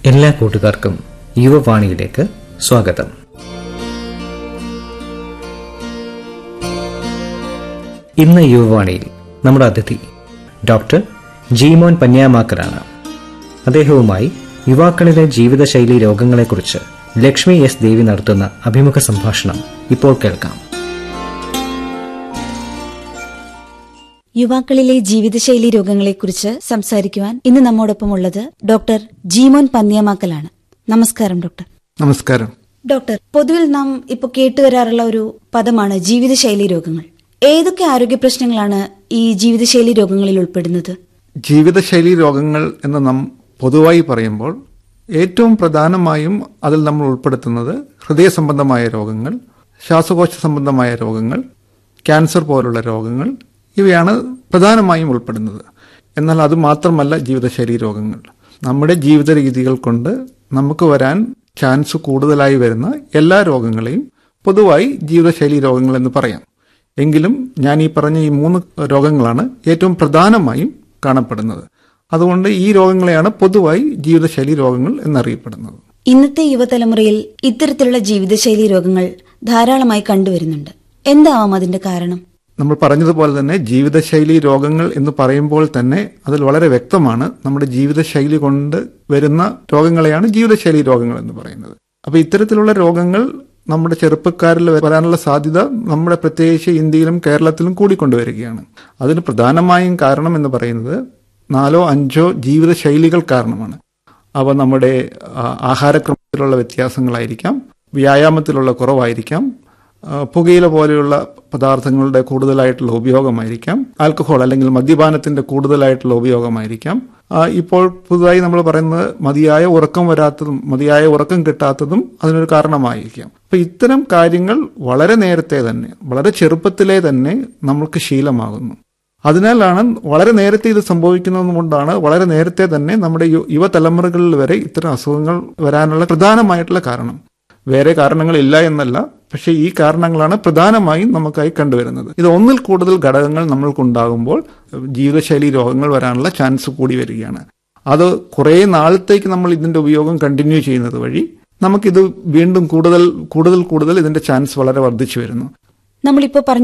എല്ലാ കൂട്ടുകാർക്കും യുവവാണിയിലേക്ക് സ്വാഗതം ഇന്ന് യുവവാണിയിൽ നമ്മുടെ അതിഥി ഡോക്ടർ ജീമോൻ പന്യാമാക്കറാണ് അദ്ദേഹവുമായി യുവാക്കളിലെ ജീവിതശൈലി രോഗങ്ങളെക്കുറിച്ച് ലക്ഷ്മി എസ് ദേവി നടത്തുന്ന അഭിമുഖ സംഭാഷണം ഇപ്പോൾ കേൾക്കാം യുവാക്കളിലെ ജീവിതശൈലി രോഗങ്ങളെക്കുറിച്ച് സംസാരിക്കുവാൻ ഇന്ന് നമ്മോടൊപ്പം ഉള്ളത് ഡോക്ടർ ജീമോൻ പന്നിയമാക്കലാണ് നമസ്കാരം ഡോക്ടർ നമസ്കാരം ഡോക്ടർ പൊതുവിൽ നാം ഇപ്പോൾ കേട്ടുവരാറുള്ള ഒരു പദമാണ് ജീവിതശൈലി രോഗങ്ങൾ ഏതൊക്കെ ആരോഗ്യ പ്രശ്നങ്ങളാണ് ഈ ജീവിതശൈലി രോഗങ്ങളിൽ ഉൾപ്പെടുന്നത് ജീവിതശൈലി രോഗങ്ങൾ എന്ന് നാം പൊതുവായി പറയുമ്പോൾ ഏറ്റവും പ്രധാനമായും അതിൽ നമ്മൾ ഉൾപ്പെടുത്തുന്നത് ഹൃദയ സംബന്ധമായ രോഗങ്ങൾ ശ്വാസകോശ സംബന്ധമായ രോഗങ്ങൾ ക്യാൻസർ പോലുള്ള രോഗങ്ങൾ ഇവയാണ് പ്രധാനമായും ഉൾപ്പെടുന്നത് എന്നാൽ അത് മാത്രമല്ല ജീവിതശൈലി രോഗങ്ങൾ നമ്മുടെ ജീവിത രീതികൾ കൊണ്ട് നമുക്ക് വരാൻ ചാൻസ് കൂടുതലായി വരുന്ന എല്ലാ രോഗങ്ങളെയും പൊതുവായി ജീവിതശൈലി രോഗങ്ങൾ എന്ന് പറയാം എങ്കിലും ഞാൻ ഈ പറഞ്ഞ ഈ മൂന്ന് രോഗങ്ങളാണ് ഏറ്റവും പ്രധാനമായും കാണപ്പെടുന്നത് അതുകൊണ്ട് ഈ രോഗങ്ങളെയാണ് പൊതുവായി ജീവിതശൈലി രോഗങ്ങൾ എന്നറിയപ്പെടുന്നത് ഇന്നത്തെ യുവതലമുറയിൽ ഇത്തരത്തിലുള്ള ജീവിതശൈലി രോഗങ്ങൾ ധാരാളമായി കണ്ടുവരുന്നുണ്ട് എന്താവാം അതിന്റെ കാരണം നമ്മൾ പറഞ്ഞതുപോലെ തന്നെ ജീവിതശൈലി രോഗങ്ങൾ എന്ന് പറയുമ്പോൾ തന്നെ അതിൽ വളരെ വ്യക്തമാണ് നമ്മുടെ ജീവിതശൈലി കൊണ്ട് വരുന്ന രോഗങ്ങളെയാണ് ജീവിതശൈലി രോഗങ്ങൾ എന്ന് പറയുന്നത് അപ്പൊ ഇത്തരത്തിലുള്ള രോഗങ്ങൾ നമ്മുടെ ചെറുപ്പക്കാരിൽ വരാനുള്ള സാധ്യത നമ്മുടെ പ്രത്യേകിച്ച് ഇന്ത്യയിലും കേരളത്തിലും കൂടിക്കൊണ്ടുവരികയാണ് അതിന് പ്രധാനമായും കാരണം എന്ന് പറയുന്നത് നാലോ അഞ്ചോ ജീവിതശൈലികൾ കാരണമാണ് അവ നമ്മുടെ ആ, ആഹാരക്രമത്തിലുള്ള വ്യത്യാസങ്ങളായിരിക്കാം വ്യായാമത്തിലുള്ള കുറവായിരിക്കാം ആ, പുകയില പോലെയുള്ള പദാർത്ഥങ്ങളുടെ കൂടുതലായിട്ടുള്ള ഉപയോഗമായിരിക്കാം ആൽക്കഹോൾ അല്ലെങ്കിൽ മദ്യപാനത്തിന്റെ കൂടുതലായിട്ടുള്ള ഉപയോഗമായിരിക്കാം ആ, ഇപ്പോൾ പുതുതായി നമ്മൾ പറയുന്നത് മതിയായ ഉറക്കം വരാത്തതും മതിയായ ഉറക്കം കിട്ടാത്തതും അതിനൊരു കാരണമായിരിക്കാം അപ്പൊ ഇത്തരം കാര്യങ്ങൾ വളരെ നേരത്തെ തന്നെ വളരെ ചെറുപ്പത്തിലെ തന്നെ നമ്മൾക്ക് ശീലമാകുന്നു അതിനാലാണ് വളരെ നേരത്തെ ഇത് സംഭവിക്കുന്നത് കൊണ്ടാണ് വളരെ നേരത്തെ തന്നെ നമ്മുടെ യു- യുവതലമുറകളിൽ വരെ ഇത്തരം അസുഖങ്ങൾ വരാനുള്ള പ്രധാനമായിട്ടുള്ള കാരണം വേറെ കാരണങ്ങളില്ല എന്നല്ല പക്ഷെ ഈ കാരണങ്ങളാണ് പ്രധാനമായും നമുക്കായി കണ്ടുവരുന്നത് ഇത് ഒന്നിൽ കൂടുതൽ ഘടകങ്ങൾ നമ്മൾക്കുണ്ടാകുമ്പോൾ ജീവിതശൈലി രോഗങ്ങൾ വരാനുള്ള ചാൻസ് കൂടി വരികയാണ് അത് കുറേ നാളത്തേക്ക് നമ്മൾ ഇതിന്റെ ഉപയോഗം കണ്ടിന്യൂ ചെയ്യുന്നത് വഴി നമുക്കിത് വീണ്ടും കൂടുതൽ കൂടുതൽ കൂടുതൽ ഇതിന്റെ ചാൻസ് വളരെ വർദ്ധിച്ചു വരുന്നു നമ്മളിപ്പോൾ പറഞ്ഞ